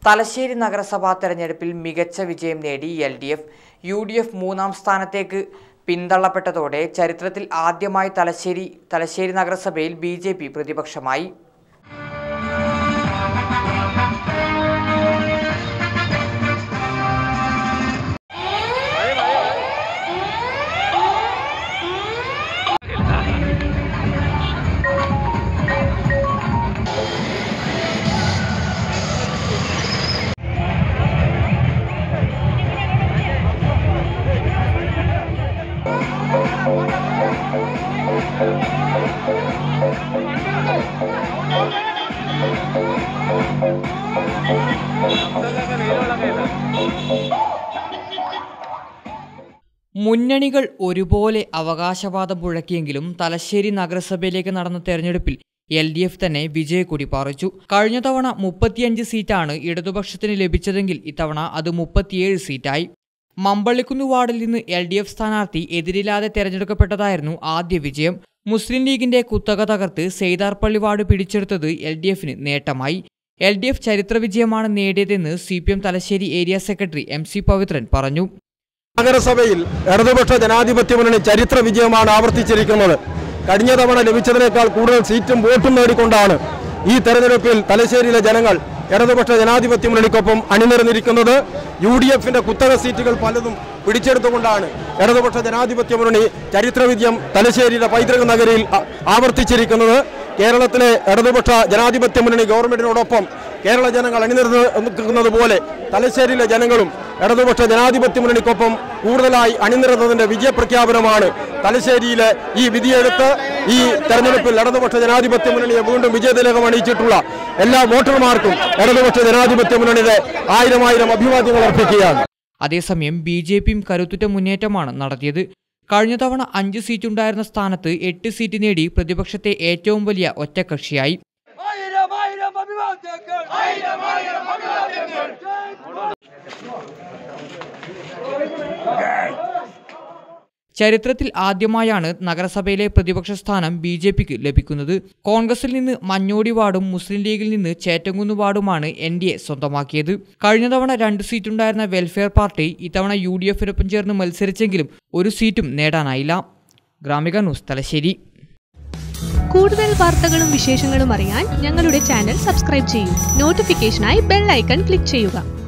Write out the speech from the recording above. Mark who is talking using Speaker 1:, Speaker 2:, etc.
Speaker 1: തലശ്ശേരി നഗരസഭാ തെരഞ്ഞെടുപ്പിൽ മികച്ച വിജയം നേടി L D F U D F മൂന്നാം സ്ഥാനത്തേക്ക് പിന്തള്ളപ്പെട്ടതോടെ ചരിത്രത്തിൽ ആദ്യമായി തലശ്ശേരി തലശ്ശേരി നഗരസഭയിൽ ബി ജെ പി പ്രതിപക്ഷമായി മുന്നണികൾ ഒരുപോലെ അവകാശവാദം മുഴക്കിയെങ്കിലും തലശ്ശേരി നഗരസഭയിലേക്ക് നടന്ന തെരഞ്ഞെടുപ്പിൽ എൽ ഡി എഫ് തന്നെ വിജയക്കൊടി പാറിച്ചു കഴിഞ്ഞ തവണ മുപ്പത്തിയഞ്ച് സീറ്റാണ് ഇടതുപക്ഷത്തിന് ലഭിച്ചതെങ്കിൽ ഇത്തവണ അത് മുപ്പത്തിയേഴ് സീറ്റായി മമ്പള്ളിക്കുന്ന് വാർഡിൽ നിന്ന് എൽ ഡി എഫ് സ്ഥാനാർത്ഥി എതിരില്ലാതെ തെരഞ്ഞെടുക്കപ്പെട്ടതായിരുന്നു ആദ്യ വിജയം മുസ്ലിം ലീഗിന്റെ കുത്തക തകർത്ത് സെയ്താർപള്ളി വാർഡ് പിടിച്ചെടുത്തത് എൽ ഡി എഫിന് നേട്ടമായി എൽ ഡി എഫ് ചരിത്ര വിജയമാണ് നേടിയതെന്ന് C P M Thalassery area secretary M C Pavithran പറഞ്ഞു
Speaker 2: നഗരസഭയിൽ ഇടതുപക്ഷ ജനാധിപത്യ മുന്നണി ചരിത്ര വിജയമാണ് ആവർത്തിച്ചിരിക്കുന്നത് കഴിഞ്ഞ തവണ ലഭിച്ചതിനേക്കാൾ കൂടുതൽ സീറ്റും വോട്ടും നേടിക്കൊണ്ടാണ് ഈ തെരഞ്ഞെടുപ്പിൽ തലശ്ശേരിയിലെ ജനങ്ങൾ ഇടതുപക്ഷ ജനാധിപത്യ മുന്നണിക്കൊപ്പം അണിനിരന്നിരിക്കുന്നത് യു ഡി എഫിന്റെ കുത്തക സീറ്റുകൾ പലതും പിടിച്ചെടുത്തുകൊണ്ടാണ് ഇടതുപക്ഷ ജനാധിപത്യ മുന്നണി ചരിത്ര വിജയം തലശ്ശേരിയിലെ പൈതൃക നഗരിയിൽ ആ- ആവർത്തിച്ചിരിക്കുന്നത് കേരളത്തിലെ ഇടതുപക്ഷ ജനാധിപത്യ മുന്നണി ഗവൺമെന്റിനോടൊപ്പം കേരള ജനങ്ങൾ അണിനിരന്ന് നിൽക്കുന്നത് പോലെ തലശ്ശേരിയിലെ ജനങ്ങളും ഇടതുപക്ഷ ജനാധിപത്യ മുന്നണിക്കൊപ്പം കൂടുതലായി അണിനിരന്നതിന്റെ വിജയപ്രഖ്യാപനമാണ് തലശ്ശേരിയിലെ ഈ വിധിയെടുത്ത് ഈ തെരഞ്ഞെടുപ്പിൽ ഇടതുപക്ഷ ജനാധിപത്യ മുന്നണിയെ വീണ്ടും വിജയതിലകം അണിയിച്ചിട്ടുള്ള എല്ലാ വോട്ടർമാർക്കും ഇടതുപക്ഷ ജനാധിപത്യ മുന്നണിയുടെ ആയിരം ആയിരം അഭിവാദ്യങ്ങൾ അർപ്പിക്കുകയാണ്
Speaker 1: അതേസമയം ബി ജെ പിയും കരുത്തുറ്റ മുന്നേറ്റമാണ് നടത്തിയത് കഴിഞ്ഞ തവണ അഞ്ച് സീറ്റുണ്ടായിരുന്ന സ്ഥാനത്ത് എട്ട് സീറ്റ് നേടി പ്രതിപക്ഷത്തെ ഏറ്റവും വലിയ ഒറ്റക്കക്ഷിയായി
Speaker 3: ആയിരം ആയിരം അഭിവാദ്യങ്ങൾ ആയിരം ആയിരം അഭിവാദ്യങ്ങൾ
Speaker 1: ചരിത്രത്തിൽ ആദ്യമായാണ് നഗരസഭയിലെ പ്രതിപക്ഷ സ്ഥാനം ബി ജെ പിക്ക് ലഭിക്കുന്നത് കോൺഗ്രസിൽ നിന്ന് മഞ്ഞോടി വാർഡും മുസ്ലിം ലീഗിൽ നിന്ന് ചേറ്റങ്കുന്ന് വാർഡുമാണ് എൻ ഡി എ സ്വന്തമാക്കിയത് കഴിഞ്ഞ തവണ രണ്ട് സീറ്റുണ്ടായിരുന്ന വെൽഫെയർ പാർട്ടി ഇത്തവണ യു ഡി എഫിനൊപ്പം ചേർന്ന് മത്സരിച്ചെങ്കിലും ഒരു സീറ്റും നേടാനായില്ല ഗ്രാമിക ന്യൂസ് തലശ്ശേരി
Speaker 4: കൂടുതൽ വാർത്തകളും വിശേഷങ്ങളും അറിയാൻ ഞങ്ങളുടെ ചാനൽ സബ്സ്ക്രൈബ് ചെയ്യൂ നോട്ടിഫിക്കേഷനായി ബെൽ ഐക്കൺ ക്ലിക്ക് ചെയ്യുക